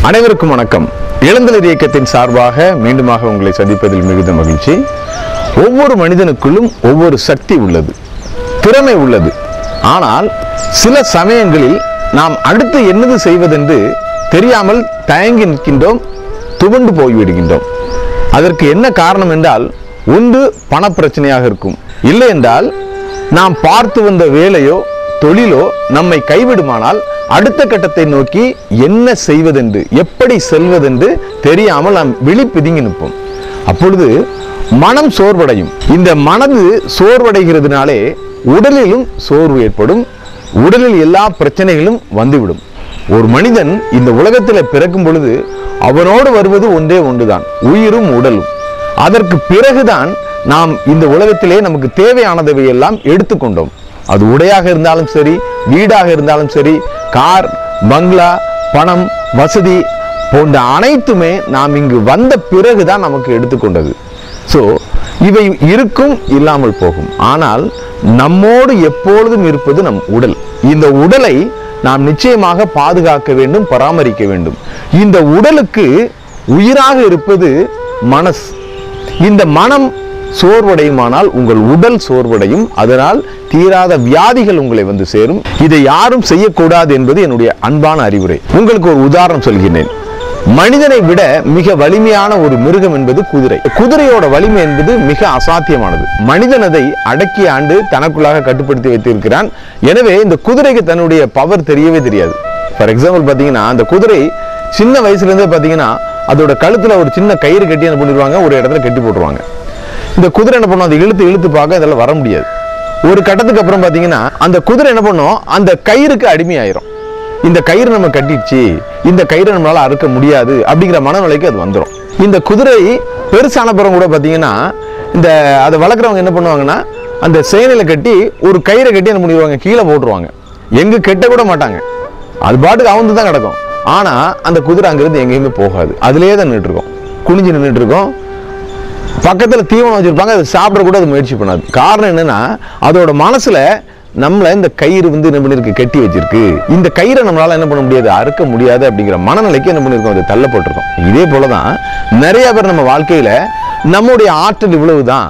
அனைவருக்கும் வணக்கம் இளந்தளிர் இயக்கத்தின் சார்பாக மீண்டுமாக உங்களை சந்திப்பதில் மிகுந்த மகிழ்ச்சி ஒவ்வொரு மனிதனுக்குள்ளும் ஒவ்வொரு சக்தி உள்ளது திறமை உள்ளது ஆனால் சில சமயங்களில் நாம் அடுத்து என்னது செய்வதென்று தெரியாமல் தயங்கி நிற்கின்றோம் துவண்டு போய்விடுகின்றோம் அதற்கு என்ன காரணம் என்றால் ஒன்று பணப்பிரச்சனையாக இருக்கும் இல்லை என்றால் நாம் பார்த்து வந்த வேலையோ தொழிலோ நம்மை கைவிடுமானால் அடுத்த கட்டத்தை நோக்கி என்ன செய்வதென்று எப்படி செல்வதென்று தெரியாமல் நாம் விழி பிதுங்கி நிற்போம் அப்பொழுது மனம் சோர்வடையும் இந்த மனது சோர்வடைகிறதுனாலே உடலிலும் சோர்வு ஏற்படும் உடலில் எல்லா பிரச்சனைகளும் வந்துவிடும் ஒரு மனிதன் இந்த உலகத்தில் பிறக்கும் பொழுது அவனோடு வருவது ஒன்றே ஒன்றுதான் உயிரும் உடலும் அதற்கு பிறகுதான் நாம் இந்த உலகத்திலே நமக்கு தேவையானதை எல்லாம் எடுத்துக்கொண்டோம் அது உடையாக இருந்தாலும் சரி வீடாக இருந்தாலும் சரி கார் பங்களா பணம் வசதி போன்ற அனைத்துமே நாம் இங்கு வந்த பிறகுதான் நமக்கு எடுத்துக்கொண்டது ஸோ இவை இருக்கும் இல்லாமல் போகும் ஆனால் நம்மோடு எப்பொழுதும் இருப்பது நம் உடல் இந்த உடலை நாம் நிச்சயமாக பாதுகாக்க வேண்டும் பராமரிக்க வேண்டும் இந்த உடலுக்கு உயிராக இருப்பது மனஸ் இந்த மனம் சோர்வடையுமானால் உங்கள் உடல் சோர்வடையும் அதனால் தீராத வியாதிகள் உங்களை வந்து சேரும் இதை யாரும் செய்யக்கூடாது என்பது என்னுடைய அன்பான அறிவுரை உங்களுக்கு ஒரு உதாரணம் சொல்கிறேன் மனிதனை விட மிக வலிமையான ஒரு மிருகம் என்பது குதிரை குதிரையோட வலிமை என்பது மிக அசாத்தியமானது மனிதன் அதை அடக்கி ஆண்டு தனக்குள்ளாக கட்டுப்படுத்தி வைத்திருக்கிறான் எனவே இந்த குதிரைக்கு தன்னுடைய பவர் தெரியவே தெரியாது ஃபார் எக்ஸாம்பிள் பார்த்தீங்கன்னா அந்த குதிரை சின்ன வயசுல இருந்தே பார்த்தீங்கன்னா அதோட கழுத்துல ஒரு சின்ன கயிறு கட்டி என்ன பண்ணிடுவாங்க ஒரு இடத்துல கட்டி போட்டுருவாங்க இந்த குதிரை என்ன பண்ணும் அதை இழுத்து இழுத்து பார்க்க அதில் வர முடியாது ஒரு கட்டத்துக்கு அப்புறம் பார்த்தீங்கன்னா அந்த குதிரை என்ன பண்ணும் அந்த கயிறுக்கு அடிமையாயிரும் இந்த கயிறு நம்ம கட்டிடுச்சு இந்த கயிறை நம்மளால அறுக்க முடியாது அப்படிங்கிற மனநிலைக்கு அது வந்துடும் இந்த குதிரை பெருசான பிறகு கூட பார்த்தீங்கன்னா இந்த அதை வளர்க்குறவங்க என்ன பண்ணுவாங்கன்னா அந்த சேனையில கட்டி ஒரு கயிறை கட்டி என்ன பண்ணிடுவாங்க கீழே போட்டுருவாங்க எங்க கெட்ட கூட மாட்டாங்க அது பாட்டுக்கு அவுந்து தான் கிடக்கும் ஆனா அந்த குதிரை அங்கிருந்து எங்கேயுமே போகாது அதுலயே தான் நின்றுட்டு இருக்கும் குனிஞ்சு நின்றுட்டு இருக்கும் பக்கத்துல தீவனம் வச்சிருப்பாங்க அதை சாப்பிட கூட அது முயற்சி பண்ணாது காரணம் என்னன்னா அதோட மனசுல நம்மள இந்த கயிறு வந்து என்ன பண்ணிருக்கு கட்டி வச்சிருக்கு இந்த கயிறை நம்மளால என்ன பண்ண முடியாது அறுக்க முடியாது அப்படிங்கிற மனநிலைக்கு என்ன பண்ணிருக்கோம் அது தள்ளப்பட்டிருக்கோம் இதே போலதான் நிறைய பேர் நம்ம வாழ்க்கையில நம்முடைய ஆற்றல் இவ்வளவுதான்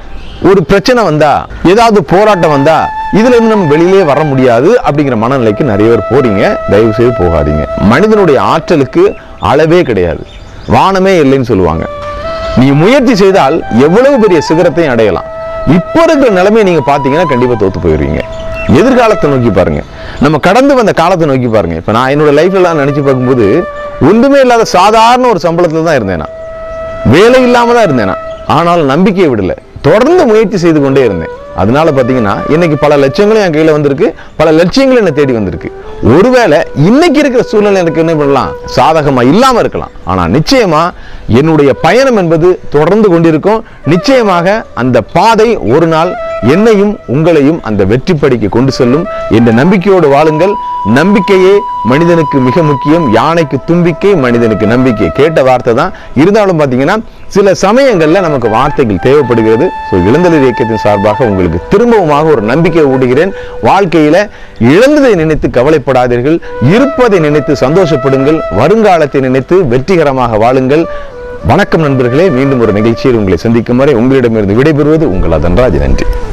ஒரு பிரச்சனை வந்தா ஏதாவது போராட்டம் வந்தா இதுல இருந்து நம்ம வெளியிலே வர முடியாது அப்படிங்கிற மனநிலைக்கு நிறைய பேர் போறீங்க தயவு செய்து போகாதீங்க மனிதனுடைய ஆற்றலுக்கு அளவே கிடையாது வானமே இல்லைன்னு சொல்லுவாங்க நீ முயற்சி செய்தால் எவ்வளவு பெரிய சிகரத்தையும் அடையலாம் இப்போ இருக்கிற நிலைமையை நீங்க பாத்தீங்கன்னா கண்டிப்பா தோத்து போயிருவீங்க எதிர்காலத்தை நோக்கி பாருங்க நம்ம கடந்து வந்த காலத்தை நோக்கி பாருங்க இப்ப நான் என்னோட லைஃப்ல எல்லாம் நினைச்சு பார்க்கும்போது ஒன்றுமே இல்லாத சாதாரண ஒரு சம்பளத்துல தான் இருந்தேன் நான் வேலை இல்லாம தான் இருந்தேன் நான் ஆனாலும் நம்பிக்கையை விடல தொடர்ந்து முயற்சி செய்து கொண்டே இருந்தேன் அதனால பாத்தீங்கன்னா இன்னைக்கு பல லட்சங்களும் என் கையில வந்திருக்கு பல லட்சியங்களும் என்னை தேடி வந்திருக்கு ஒருவேளை இன்னைக்கு இருக்கிற சூழ்நிலை எனக்கு என்ன பண்ணலாம் சாதகமா இல்லாம இருக்கலாம் ஆனா நிச்சயமா என்னுடைய பயணம் என்பது தொடர்ந்து கொண்டிருக்கும் நிச்சயமாக அந்த பாதை ஒரு நாள் என்னையும் உங்களையும் அந்த வெற்றி படிக்கு கொண்டு செல்லும் என்ற நம்பிக்கையோடு வாழுங்கள் நம்பிக்கையே மனிதனுக்கு மிக முக்கியம் யானைக்கு தும்பிக்கை மனிதனுக்கு நம்பிக்கை கேட்ட வார்த்தை தான் இருந்தாலும் பார்த்தீங்கன்னா சில சமயங்களில் நமக்கு வார்த்தைகள் தேவைப்படுகிறது ஸோ இளந்தளிர் இயக்கத்தின் சார்பாக உங்களுக்கு திரும்பவுமாக ஒரு நம்பிக்கை ஊடுகிறேன் வாழ்க்கையில இழந்ததை நினைத்து கவலைப்படாதீர்கள் இருப்பதை நினைத்து சந்தோஷப்படுங்கள் வருங்காலத்தை நினைத்து வெற்றிகரமாக வாழுங்கள் வணக்கம் நண்பர்களே மீண்டும் ஒரு நிகழ்ச்சியில் உங்களை சந்திக்கும் வரை உங்களிடமிருந்து விடைபெறுவது உங்கள் அதன்ராஜ் நன்றி